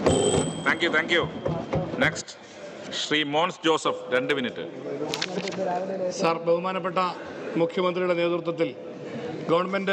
Thank you thank you next Shri Mons Joseph രണ്ട് minute sir ബഹുമാനപ്പെട്ട മുഖ്യമന്ത്രിയുടെ നേതൃത്വത്തിൽ ഗവൺമെൻറ്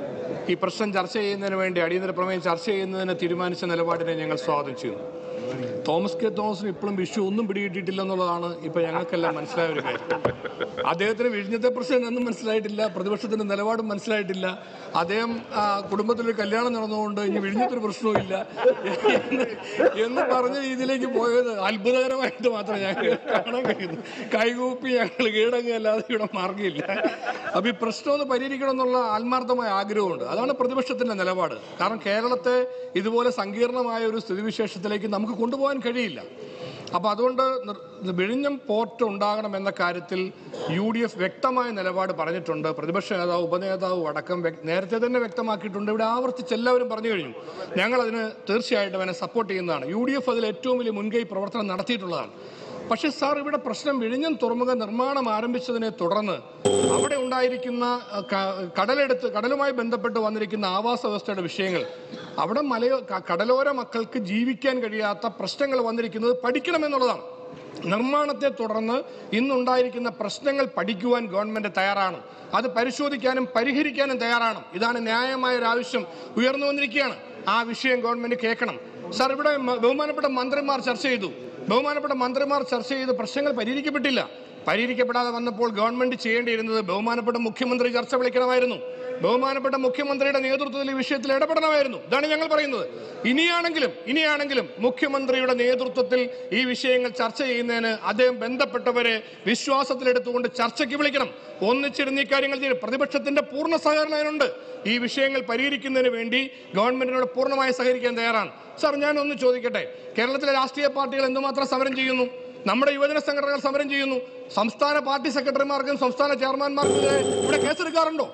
ഈ പ്രശ്നം ചർച്ച ചെയ്യുന്നതിന് വേണ്ടി അടിയന്തര പ്രമേയം ചർച്ച ചെയ്യുന്നതിന് തീരുമാനിച്ച നിലപാടിനെ ഞങ്ങൾ സ്വാഗതം ചെയ്യുന്നു തോമസ് കെ തോമസിന് ഇപ്പോഴും വിഷു ഒന്നും പിടികിട്ടിയിട്ടില്ല എന്നുള്ളതാണ് ഇപ്പോൾ ഞങ്ങൾക്കെല്ലാം മനസ്സിലായ ഒരു കാര്യം അദ്ദേഹത്തിന് വിഴിഞ്ഞത്തെ പ്രശ്നം ഒന്നും മനസ്സിലായിട്ടില്ല പ്രതിപക്ഷത്തിൻ്റെ നിലപാടും മനസ്സിലായിട്ടില്ല അദ്ദേഹം ആ, കുടുംബത്തിലൊരു കല്യാണം നടന്നുകൊണ്ട് ഇനി വിഴിഞ്ഞത്തൊരു പ്രശ്നവും ഇല്ല എന്ന് എന്ന് പറഞ്ഞ രീതിയിലേക്ക് പോയത് അത്ഭുതകരമായിട്ട് മാത്രമേ ഞങ്ങൾക്ക് കാണാൻ കഴിയുന്നു കൈകൂപ്പി ഞങ്ങൾ കീഴടങ്ങുകയല്ലാതെ ഇവിടെ മാർഗ്ഗമില്ല അപ്പോൾ ഈ പ്രശ്നം ഒന്ന് പരിഹരിക്കണം എന്നുള്ള ആത്മാർത്ഥമായ ആഗ്രഹമുണ്ട് അതാണ് പ്രതിപക്ഷത്തിൻ്റെ നിലപാട് കാരണം കേരളത്തെ ഇതുപോലെ സങ്കീർണമായ ഒരു സ്ഥിതിവിശേഷത്തിലേക്ക് നമുക്ക് കൊണ്ടുപോകാൻ കഴിയില്ല അപ്പോൾ അതുകൊണ്ട് നിർ- വിഴിഞ്ഞം പോർട്ട് ഉണ്ടാകണം എന്ന കാര്യത്തിൽ യു ഡി എഫ് വ്യക്തമായ നിലപാട് പറഞ്ഞിട്ടുണ്ട് പ്രതിപക്ഷ നേതാവ് ഉപനേതാവ് അടക്കം വ്യക്- നേരത്തെ തന്നെ വ്യക്തമാക്കിയിട്ടുണ്ട് ഇവിടെ ആവർത്തിച്ച് എല്ലാവരും പറഞ്ഞു കഴിഞ്ഞു ഞങ്ങൾ അതിന് തീർച്ചയായിട്ടും അതിനെ സപ്പോർട്ട് ചെയ്യുന്നതാണ് യു ഡി എഫ് അതിൽ ഏറ്റവും വലിയ മുൻകൈ പ്രവർത്തനം നടത്തിയിട്ടുള്ളതാണ് പക്ഷേ സാർ ഇവിടെ പ്രശ്നം വിഴിഞ്ഞം തുറമുഖ നിർമ്മാണം ആരംഭിച്ചതിനെ തുടർന്ന് അവിടെ ഉണ്ടായിരിക്കുന്ന അഹ്, ക- കടലെടുത്ത് കടലുമായി ബന്ധപ്പെട്ട് വന്നിരിക്കുന്ന ആവാസ വ്യവസ്ഥയുടെ വിഷയങ്ങൾ അവിടെ മലയോ ക- കടലോര മക്കൾക്ക് ജീവിക്കാൻ കഴിയാത്ത പ്രശ്നങ്ങൾ വന്നിരിക്കുന്നത് പഠിക്കണമെന്നുള്ളതാണ് നിർമ്മാണത്തെ തുടർന്ന് ഇന്നുണ്ടായിരിക്കുന്ന പ്രശ്നങ്ങൾ പഠിക്കുവാൻ ഗവൺമെന്റ് തയ്യാറാണ് അത് പരിശോധിക്കാനും പരിഹരിക്കാനും തയ്യാറാണ് ഇതാണ് ന്യായമായ ഒരു ആവശ്യം ഉയർന്നു വന്നിരിക്കുകയാണ് ആ വിഷയം ഗവൺമെന്റ് കേൾക്കണം സാർ ഇവിടെ മ- ബഹുമാനപ്പെട്ട മന്ത്രിമാർ ചർച്ച ചെയ്തു ബഹുമാനപ്പെട്ട മന്ത്രിമാർ ചർച്ച ചെയ്ത് പ്രശ്നങ്ങൾ പരിഹരിക്കപ്പെട്ടില്ല പരിഹരിക്കപ്പെടാതെ വന്നപ്പോൾ ഗവൺമെന്റ് ചെയ്യേണ്ടിയിരുന്നത് ബഹുമാനപ്പെട്ട മുഖ്യമന്ത്രി ചർച്ച വിളിക്കണമായിരുന്നു ബഹുമാനപ്പെട്ട മുഖ്യമന്ത്രിയുടെ നേതൃത്വത്തിൽ ഈ വിഷയത്തിൽ ഇടപെടണമായിരുന്നു ഇതാണ് ഞങ്ങൾ പറയുന്നത് ഇനിയാണെങ്കിലും ഇനിയാണെങ്കിലും മുഖ്യമന്ത്രിയുടെ നേതൃത്വത്തിൽ ഈ വിഷയങ്ങൾ ചർച്ച ചെയ്യുന്നതിന് അദ്ദേഹം ബന്ധപ്പെട്ടവരെ വിശ്വാസത്തിലെടുത്തുകൊണ്ട് ചർച്ചയ്ക്ക് വിളിക്കണം ഒന്നിച്ചിരുന്ന് ഈ കാര്യങ്ങൾ ചെയ്യും പ്രതിപക്ഷത്തിന്റെ പൂർണ്ണ സഹകരണം അതിനുണ്ട് ഈ വിഷയങ്ങൾ പരിഹരിക്കുന്നതിന് വേണ്ടി ഗവൺമെന്റിനോട് പൂർണ്ണമായി സഹകരിക്കാൻ തയ്യാറാണ് സാർ ഞാൻ ഒന്ന് ചോദിക്കട്ടെ കേരളത്തിലെ രാഷ്ട്രീയ പാർട്ടികൾ എന്തുമാത്രം സമരം ചെയ്യുന്നു നമ്മുടെ യുവജന സംഘടനകൾ സമരം ചെയ്യുന്നു സംസ്ഥാന പാർട്ടി സെക്രട്ടറിമാർക്കും സംസ്ഥാന ചെയർമാൻമാർക്കും എതിരെ ഇവിടെ കേസെടുക്കാറുണ്ടോ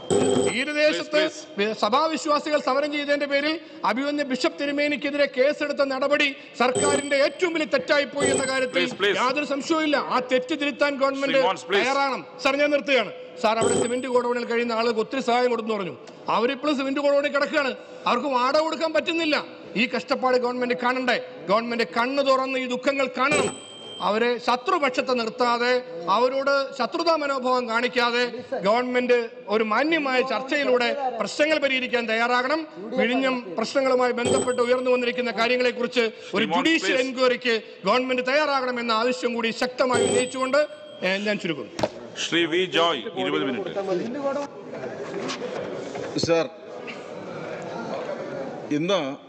തീരദേശത്ത് സഭാവിശ്വാസികൾ സമരം ചെയ്തതിന്റെ പേരിൽ അഭിമന്യ ബിഷപ്പ് തിരുമേനിക്കെതിരെ കേസെടുത്ത നടപടി സർക്കാരിന്റെ ഏറ്റവും വലിയ തെറ്റായിപ്പോയി എന്ന കാര്യത്തിൽ Please, please. യാതൊരു സംശയവും ഇല്ല ആ തെറ്റ് തിരുത്താൻ ഗവൺമെന്റ് ശ്രീ മോൻസ്, please. തയ്യാറാണ് സാർ ഞാൻ നിർത്തുകയാണ് സാർ അവിടെ സിമന്റ് ഗോഡൌണിൽ കഴിയുന്ന ആളുകൾക്ക് ഒത്തിരി സഹായം കൊടുത്തു പറഞ്ഞു അവരിപ്പോഴും സിമന്റ് ഗോഡൌണിൽ കിടക്കുകയാണ് അവർക്ക് വാടക കൊടുക്കാൻ പറ്റുന്നില്ല ഈ കഷ്ടപ്പാട് ഗവൺമെന്റ് കാണണ്ടേ ഗവൺമെന്റ് കണ്ണു തുറന്ന് ഈ ദുഃഖങ്ങൾ കാണണം അവരെ ശത്രുപക്ഷത്തെ നിർത്താതെ അവരോട് ശത്രുതാ മനോഭാവം കാണിക്കാതെ ഗവൺമെന്റ് ഒരു മാന്യമായ ചർച്ചയിലൂടെ പ്രശ്നങ്ങൾ പരിഹരിക്കാൻ തയ്യാറാകണം വിഴിഞ്ഞം പ്രശ്നങ്ങളുമായി ബന്ധപ്പെട്ട് ഉയർന്നു വന്നിരിക്കുന്ന കാര്യങ്ങളെക്കുറിച്ച് ഒരു ശ്രീ മോൻസ്, ജുഡീഷ്യൽ please. എൻക്വയറിക്ക് ഗവൺമെന്റ് തയ്യാറാകണമെന്ന ആവശ്യം കൂടി ശക്തമായി ഉന്നയിച്ചുകൊണ്ട് ഏഹ്, ഞാൻ ചുരുക്കുന്നു ശ്രീ വി ജോയ് ഇരുപത് മിനിറ്റ് സർ ഇന്ന്